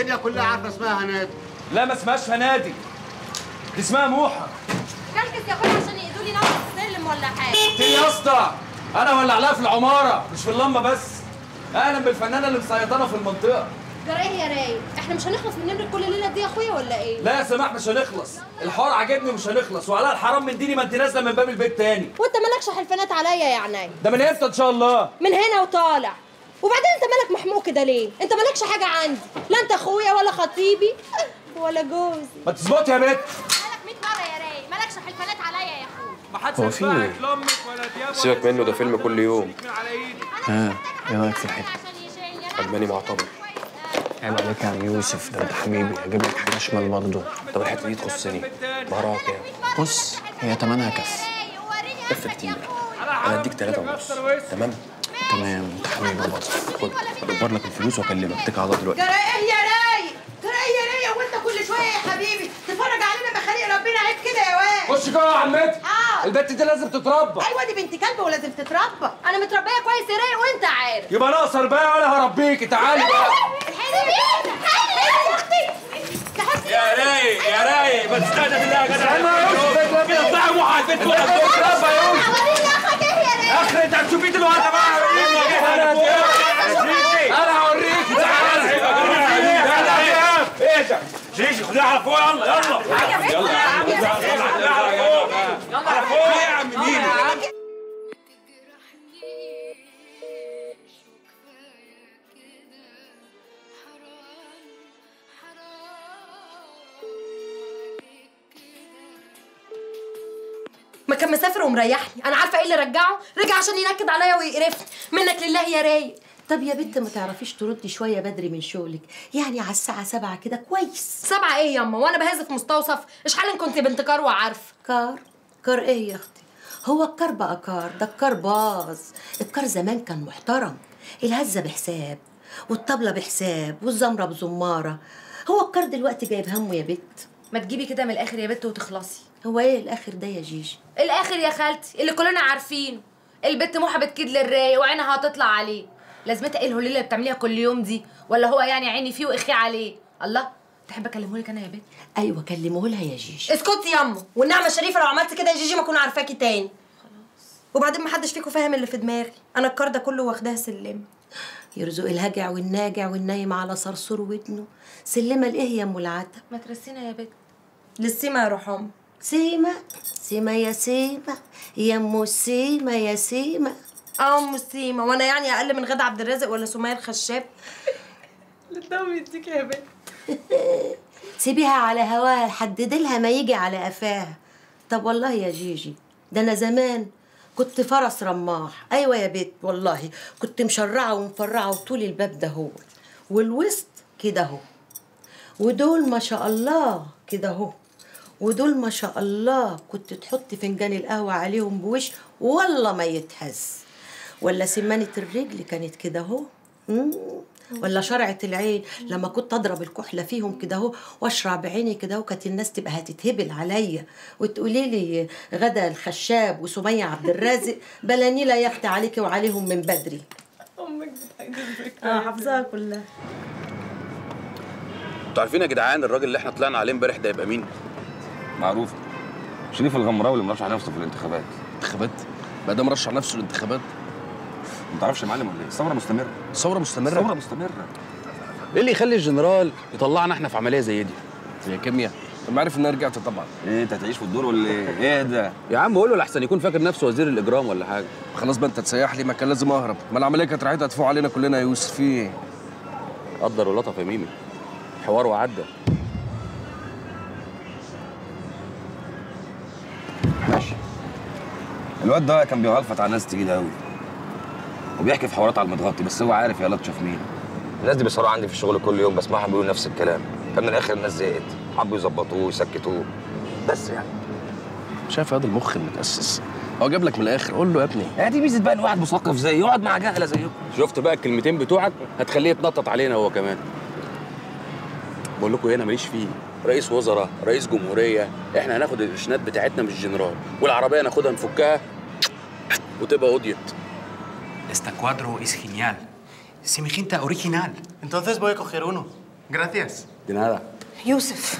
الدنيا كلها عارفه اسمها هنادي لا ما اسمهاش فنادق دي اسمها موحه كلكس يا اخويا عشان يقيدوا لي نفس السلم ولا حاجه ايه يا اسطى انا ولع في العماره مش في اللمبه بس اهلا بالفنانه اللي مسيطره في المنطقه جرى ايه يا رايق احنا مش هنخلص من نمرة كل ليله دي يا اخويا ولا ايه لا يا سماح مش هنخلص الحوار عاجبني ومش هنخلص وعلى الحرام من ديني ما انت نازله من باب البيت تاني وانت مالكش حلفانات عليا يا عيني ده من امتى ان شاء الله من هنا وطالع وبعدين انت مالك محموق كده ليه انت مالكش حاجه عندي لا انت اخويا ولا خطيبي ولا جوزي ما تظبط يا بت مالك 100 مره يا رايق مالكش حلفانات عليا يا اخويا ما حدش هو في ايه؟ سيبك منه ده فيلم كل يوم ها ايه رايك في الحته عجباني معتبر عيب عليك يا عم يوسف ده انت حبيبي هجيب لك حاجه شمال برضه طب الحته دي تخصني بهرها كام؟ بص هي تمنها كف كف كتير انا اديك ثلاثة ونص تمام؟ تمام انت حبيبي برضه خد ادبر لك الفلوس واكلمك اتكل على الله دلوقتي جرى ايه يا رايق جرى ايه يا رايق وانت كل شويه يا حبيبي تتفرج علينا بخليق ربنا عيب كده يا واد خش جوه يا عمتي آه. البت دي لازم تتربى ايوه دي بنت كلب ولازم تتربى انا متربيه كويس يا رايق وانت عارف يبقى ناقصر بقى ولا هربيكي تعالي بقى يا رايق يا رايق ما تستهدى بالله يا جدع كده اطلعي موحى البيت ولا تتربى يا يوسف اخر انت هتشوفيه دلوقتي بقى انا هوريكي تعالى ايه ده شيشي خديها على فوق يلا يلا يلا يلا على فوق على فوق يا عم مين ما كان مسافر ومريحني انا عارفه ايه اللي رجعه رجع عشان ينكد عليا ويقرفني منك لله يا رايق طب يا بنت ما تعرفيش تردي شويه بدري من شغلك يعني على الساعه سبعة كده كويس سبعة ايه ياما وانا بهز في مستوصف اشحال كنت بنت كروه عارفه كار كار ايه يا اختي هو الكار بقى كار ده الكار باظ الكار زمان كان محترم الهزه بحساب والطبله بحساب والزمره بزماره هو الكار دلوقتي جايب همه يا بت ما تجيبي كده من الاخر يا بت وتخلصي هو ايه الاخر ده يا جيجي الاخر يا خالتي اللي كلنا عارفينه البت موحه بتكيد للرايق وعينها هتطلع عليه لازمتها ايه الهليله اللي بتعمليها كل يوم دي ولا هو يعني عيني فيه واخي عليه الله تحب اكلمه لك انا يا بت ايوه كلمه لها يا جيجي اسكتي ياما والنعمه الشريفه لو عملت كده يا جيجي ما اكون عارفاكي تاني خلاص وبعدين ما حدش فيكم فاهم اللي في دماغي انا الكار ده كله واخداها سلم يرزق الهجع والناجع والنايم على صرصور ودنه سلمه لايه يا ام العتب ما ترسينا يا بت للسيما يا روح امي سيما سيما يا سيما يا ام سيما يا سيما اه ام سيما وانا يعني اقل من غدا عبد الرازق ولا سمية الخشاب للدم يديك يا بت سيبيها على هواها لحد ديلها ما يجي على قفاها طب والله يا جيجي ده انا زمان كنت فرس رماح ايوه يا بيت والله كنت مشرعه ومفرعه وطول الباب ده هو والوسط كده اهو ودول ما شاء الله كده اهو ودول ما شاء الله كنت تحط فنجان القهوة عليهم بوش والله ما يتهز ولا سمانة الرجل كانت كده اهو مم. ولا شرعة العين لما كنت اضرب الكحلة فيهم كده اهو واشرع بعيني كده اهو كانت الناس تبقى هتتهبل عليا وتقولي لي غدا الخشاب وسمية عبد الرازق بلانيلا يختي عليكي وعليهم من بدري امك بتحجزك اه حافظاها كلها انتوا عارفين يا جدعان الراجل اللي احنا طلعنا عليه امبارح ده يبقى مين؟ معروف شريف الغمراوي اللي مرشح نفسه في الانتخابات انتخابات بقى ده مرشح نفسه للانتخابات ما تعرفش يا معلم ولا ايه؟ الثوره مستمره ثوره مستمره الثوره مستمره ايه اللي يخلي الجنرال يطلعنا احنا في عمليه زي دي؟ هي كيمياء انا عارف ان انا رجعت طبعا ايه انت هتعيش في الدور ولا ايه؟ ايه ده؟ يا عم قول له لحسن يكون فاكر نفسه وزير الاجرام ولا حاجه خلاص بقى انت تسيح لي ما كان لازم اهرب ما العمليه كانت رايحه تدفع علينا كلنا يا يوسف في ايه قدر ولطف يا ميمي حوار وعدى ماشي الواد ده كان بيغلفت على ناس تقيله قوي وبيحكي في حوارات على المتغطي بس هو عارف يا لطشه في مين الناس دي بيصارعوا عندي في الشغل كل يوم بسمعهم بيقولوا نفس الكلام فمن الاخر الناس زهقت حبوا يظبطوه ويسكتوه بس يعني شايف هذا المخ المتاسس هو جاب لك من الاخر قول له يا ابني هي دي ميزه بقى ان واحد مثقف زي يقعد مع جهله زيكم شفت بقى الكلمتين بتوعك هتخليه يتنطط علينا هو كمان بقول لكم هنا ماليش فيه رئيس وزراء رئيس جمهوريه احنا هناخد القرشنات بتاعتنا من الجنرال والعربيه ناخدها نفكها وتبقى قضيت Este cuadro es genial. Semejante original. Entonces voy a coger uno. Gracias. دي نهار يوسف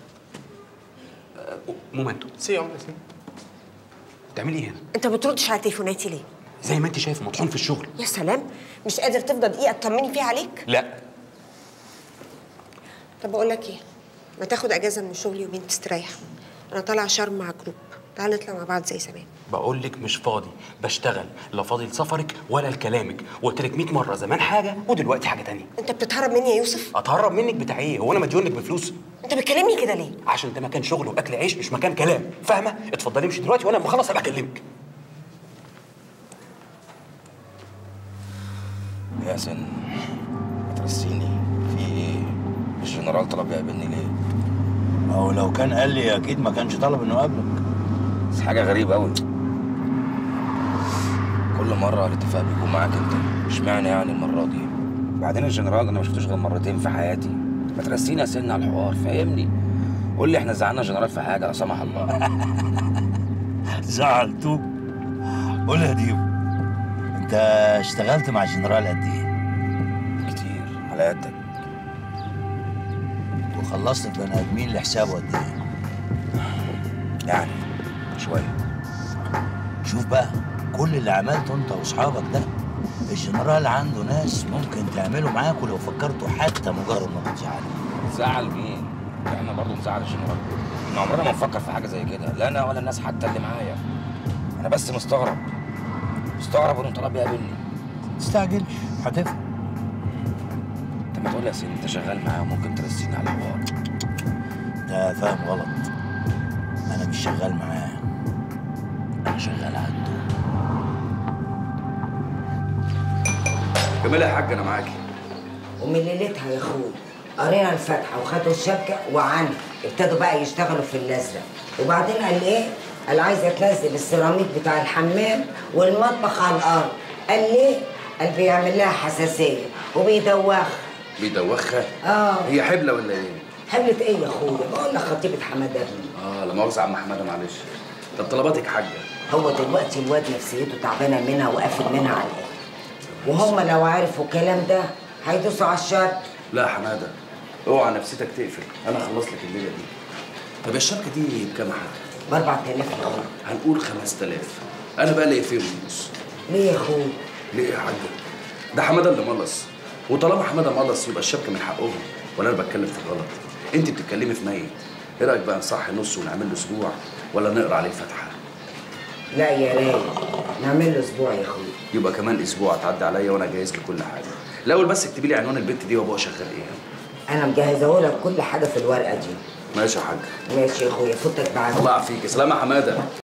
مومنتو سي hombre, sí. بتعملي ايه هنا؟ انت بتردش على تليفوناتي ليه زي ما انت شايف مطحون في الشغل يا سلام مش قادر تفضل دقيقه تطمني فيها عليك لا طب بقول لك ايه ما تاخد اجازه من الشغل يومين تستريح انا طالعه شرم مع جروب تعال نطلع مع بعض زي زمان بقول لك مش فاضي بشتغل لا فاضي لسفرك ولا لكلامك وقلت لك 100 مره زمان حاجه ودلوقتي حاجه تانية انت بتتهرب مني يا يوسف اتهرب منك بتاع ايه هو انا مديون لك بفلوس انت بتكلمني كده ليه عشان ده مكان شغل واكل عيش مش مكان كلام فاهمه اتفضلي امشي دلوقتي وانا لما اخلص ابقى اكلمك يا سن ترسيني في ايه الجنرال طلب يقابلني ليه ما هو لو كان قال لي اكيد ما كانش طلب انه يقابلك بس حاجه غريبه قوي كل مره الاتفاق بيكون معاك انت اشمعنى يعني المره دي بعدين الجنرال انا ما شفتوش غير مرتين في حياتي ما ترسيني يا سن على الحوار فاهمني قول لي احنا زعلنا الجنرال في حاجه لا سمح الله زعلتوه قول يا ديو انت اشتغلت مع الجنرال قد ايه؟ كتير على قدك وخلصت البني ادمين لحسابه قد ايه؟ يعني شويه شوف بقى كل اللي عملته انت واصحابك ده الجنرال عنده ناس ممكن تعملوا معاكوا لو فكرتوا حتى مجرد ما تزعلوا زعل مين؟ احنا برضه نزعل الجنرال احنا عمرنا ما نفكر في حاجه زي كده لا انا ولا الناس حتى اللي معايا انا بس مستغرب مستغرب انه طلب يقابلني تستعجلش هتفهم انت ما تقول لي يا سيدي انت شغال معاه وممكن ترسيني على الحوار انت فاهم غلط انا مش شغال معاه انا شغال عنده كمال يا حاج انا معاكي ومن ليلتها يا اخوي قرينا الفاتحه وخدوا الشبكه وعنا ابتدوا بقى يشتغلوا في الازرق وبعدين قال ايه؟ قال عايزه تنزل السيراميك بتاع الحمام والمطبخ على الارض قال ليه؟ قال بيعمل لها حساسيه وبيدوخ بيدوخها اه هي حبلة ولا ايه؟ حملة ايه يا اخويا؟ بقول لك خطيبة حماده ابني اه لا مؤاخذة يا عم حماده معلش طب طلباتك حاجة هو دلوقتي الواد نفسيته تعبانه منها وقافل منها على الاخر وهم لو عرفوا الكلام ده هيدوسوا على الشر لا يا حماده اوعى نفسيتك تقفل انا اخلص لك الليله دي طب الشبكه دي بكام يا حاج؟ ب 4000 يا اخويا هنقول 5000 انا بقى ليا فين ونص ليه يا اخويا؟ ليه يا حاج؟ ده حماده اللي ملص وطالما حماده ملص يبقى الشبكه من حقهم ولا انا بتكلم في غلط انت بتتكلمي في ميت ايه رايك بقى نصحي نص ونعمل له اسبوع ولا نقرا عليه الفاتحه لا يا رايق نعمل له اسبوع يا اخويا يبقى كمان اسبوع تعدي عليا وانا جاهز لكل حاجه الاول بس اكتبي لي عنوان البت دي وابوها شغال ايه انا مجهزه لك كل حاجه في الورقه دي ماشي يا حاج ماشي يا اخويا فوتك بعد الله يعافيك سلام يا حماده